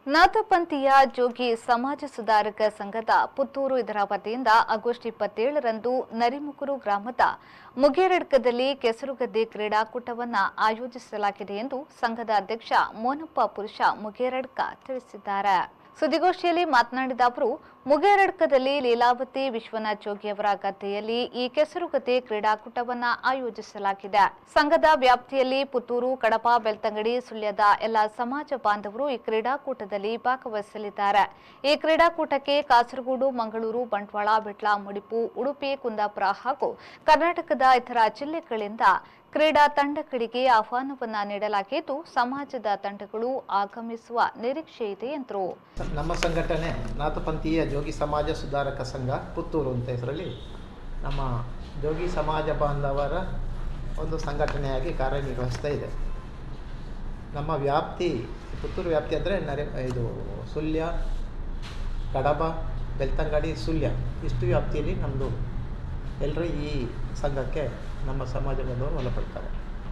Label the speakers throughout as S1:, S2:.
S1: ನಾಥಪಂಥೀಯ ಜೋಗಿ ಸಮಾಜ ಸುಧಾರಕ ಸಂಘದ ಪುತ್ತೂರು ಇದರ ವತಿಯಿಂದ ಆಗಸ್ಟ್ ಇಪ್ಪತ್ತೇಳರಂದು ನರಿಮುಕುರು ಗ್ರಾಮದ ಮುಗೇರಡ್ಕದಲ್ಲಿ ಕೆಸರುಗದ್ದೆ ಕ್ರೀಡಾಕೂಟವನ್ನು ಆಯೋಜಿಸಲಾಗಿದೆ ಎಂದು ಸಂಘದ ಅಧ್ಯಕ್ಷ ಮೋನಪ್ಪ ಪುರುಷ ಮುಗೇರಡ್ಕ ತಿಳಿಸಿದ್ದಾರೆ ಸುದ್ದಿಗೋಷ್ಠಿಯಲ್ಲಿ ಮಾತನಾಡಿದ ಅವರು ಮುಗೇರಡ್ಕದಲ್ಲಿ ಲೀಲಾವತಿ ವಿಶ್ವನಾಥ್ ಜೋಗಿಯವರ ಗದ್ದೆಯಲ್ಲಿ ಈ ಕೆಸರುಗದ್ದೆ ಕ್ರೀಡಾಕೂಟವನ್ನು ಆಯೋಜಿಸಲಾಗಿದೆ ಸಂಘದ ವ್ಯಾಪ್ತಿಯಲ್ಲಿ ಪುತ್ತೂರು ಕಡಪ ಬೆಳ್ತಂಗಡಿ ಸುಳ್ಯದ ಎಲ್ಲ ಸಮಾಜ ಬಾಂಧವರು ಈ ಕ್ರೀಡಾಕೂಟದಲ್ಲಿ ಭಾಗವಹಿಸಲಿದ್ದಾರೆ ಈ ಕ್ರೀಡಾಕೂಟಕ್ಕೆ ಕಾಸರಗೋಡು ಮಂಗಳೂರು ಬಂಟ್ವಾಳ ಬಿಟ್ಲ ಮುಡಿಪು ಉಡುಪಿ ಕುಂದಾಪುರ ಹಾಗೂ ಕರ್ನಾಟಕದ ಇತರ ಜಿಲ್ಲೆಗಳಿಂದ ಕ್ರೀಡಾ ತಂಡಗಳಿಗೆ ಆಹ್ವಾನವನ್ನ ನೀಡಲಾಗಿದ್ದು ಸಮಾಜದ ತಂಡಗಳು ಆಗಮಿಸುವ ನಿರೀಕ್ಷೆ ಇದೆ ಎಂದರು
S2: ನಮ್ಮ ಸಂಘಟನೆ ನಾಥಪಂಥೀಯ ಜೋಗಿ ಸಮಾಜ ಸುಧಾರಕ ಸಂಘ ಪುತ್ತೂರು ಅಂತ ಹೆಸರಲ್ಲಿ ನಮ್ಮ ಜೋಗಿ ಸಮಾಜ ಬಾಂಧವರ ಒಂದು ಸಂಘಟನೆಯಾಗಿ ಕಾರ್ಯನಿರ್ವಹಿಸ್ತಾ ಇದೆ ನಮ್ಮ ವ್ಯಾಪ್ತಿ ಪುತ್ತೂರು ವ್ಯಾಪ್ತಿ ಅಂದರೆ ನರೆ ಇದು ಸುಳ್ಯ ಕಡಬ ಬೆಳ್ತಂಗಡಿ ಸುಳ್ಯ ಇಷ್ಟು ವ್ಯಾಪ್ತಿಯಲ್ಲಿ ನಮ್ಮದು ಎಲ್ಲರೂ ಈ ಸಂಘಕ್ಕೆ ನಮ್ಮ ಸಮಾಜ ಬಾಂಧವರು ಒಳಪಡ್ತಾರೆ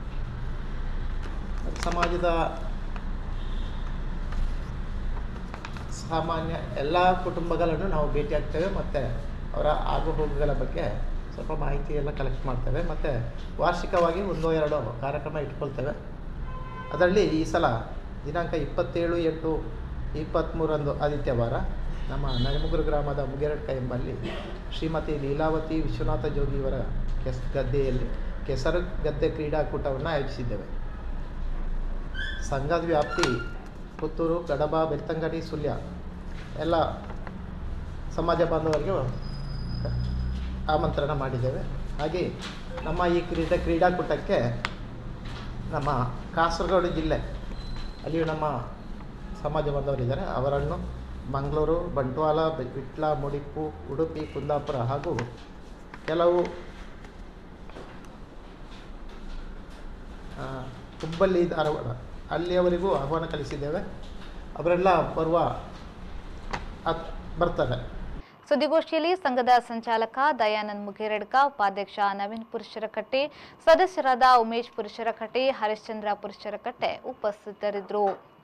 S2: ಸಮಾಜದ ಸಾಮಾನ್ಯ ಎಲ್ಲ ಕುಟುಂಬಗಳನ್ನು ನಾವು ಭೇಟಿಯಾಗ್ತೇವೆ ಮತ್ತು ಅವರ ಆಗುಹೋಗುಗಳ ಬಗ್ಗೆ ಸ್ವಲ್ಪ ಮಾಹಿತಿ ಎಲ್ಲ ಕಲೆಕ್ಟ್ ಮಾಡ್ತೇವೆ ಮತ್ತು ವಾರ್ಷಿಕವಾಗಿ ಒಂದು ಎರಡು ಕಾರ್ಯಕ್ರಮ ಇಟ್ಕೊಳ್ತೇವೆ ಅದರಲ್ಲಿ ಈ ಸಲ ದಿನಾಂಕ ಇಪ್ಪತ್ತೇಳು ಎಂಟು ಇಪ್ಪತ್ತ್ಮೂರಂದು ಆದಿತ್ಯವಾರ ನಮ್ಮ ನರಿಮುಗುರು ಗ್ರಾಮದ ಮುಗೇರಡ್ಕ ಎಂಬಲ್ಲಿ ಶ್ರೀಮತಿ ಲೀಲಾವತಿ ವಿಶ್ವನಾಥ ಜೋಗಿಯವರ ಕೆಸ್ ಗದ್ದೆಯಲ್ಲಿ ಕೆಸರು ಗದ್ದೆ ಕ್ರೀಡಾಕೂಟವನ್ನು ಆಯೋಜಿಸಿದ್ದೇವೆ ಸಂಘದ ವ್ಯಾಪ್ತಿ ಪುತ್ತೂರು ಕಡಬ ಬೆಳ್ತಂಗಡಿ ಸುಳ್ಯ ಎಲ್ಲ ಸಮಾಜ ಬಾಂಧವರಿಗೆ ಆಮಂತ್ರಣ ಮಾಡಿದ್ದೇವೆ ಹಾಗೆ ನಮ್ಮ ಈ ಕ್ರೀಡಾ ಕ್ರೀಡಾಕೂಟಕ್ಕೆ ನಮ್ಮ ಕಾಸರಗೋಡು ಜಿಲ್ಲೆ ಅಲ್ಲಿಯೂ ನಮ್ಮ ಸಮಾಜ ಬಾಂಧವರಿದ್ದಾರೆ ಅವರನ್ನು ಮಂಗಳೂರು ಬಂಟ್ವಾಳ ಬೆ- ವಿಟ್ಲ ಮುಡಿಪು ಉಡುಪಿ ಕುಂದಾಪುರ ಹಾಗೂ ಕೆಲವು ಆ, ಹುಬ್ಬಳ್ಳಿ ಧಾರವಾಡ ಅಲ್ಲಿಯವರೆಗೂ ಆಹ್ವಾನ ಕಳಿಸಿದ್ದೇವೆ ಅವರೆಲ್ಲ ಬರುವ ಅತ್- ಬರ್ತಾರೆ
S1: ಸುದ್ದಿಗೋಷ್ಠಿಯಲ್ಲಿ ಸಂಘದ ಸಂಚಾಲಕ ದಯಾನಂದ್ ಮುಗೇರಡ್ಕ ಉಪಾಧ್ಯಕ್ಷ ನವೀನ್ ಪುರುಷರಕಟ್ಟೆ ಸದಸ್ಯರಾದ ಉಮೇಶ್ ಪುರುಷರಕಟ್ಟೆ ಹರಿಶ್ಚಂದ್ರ ಪುರುಷರಕಟ್ಟೆ ಉಪಸ್ಥಿತರಿದ್ದರು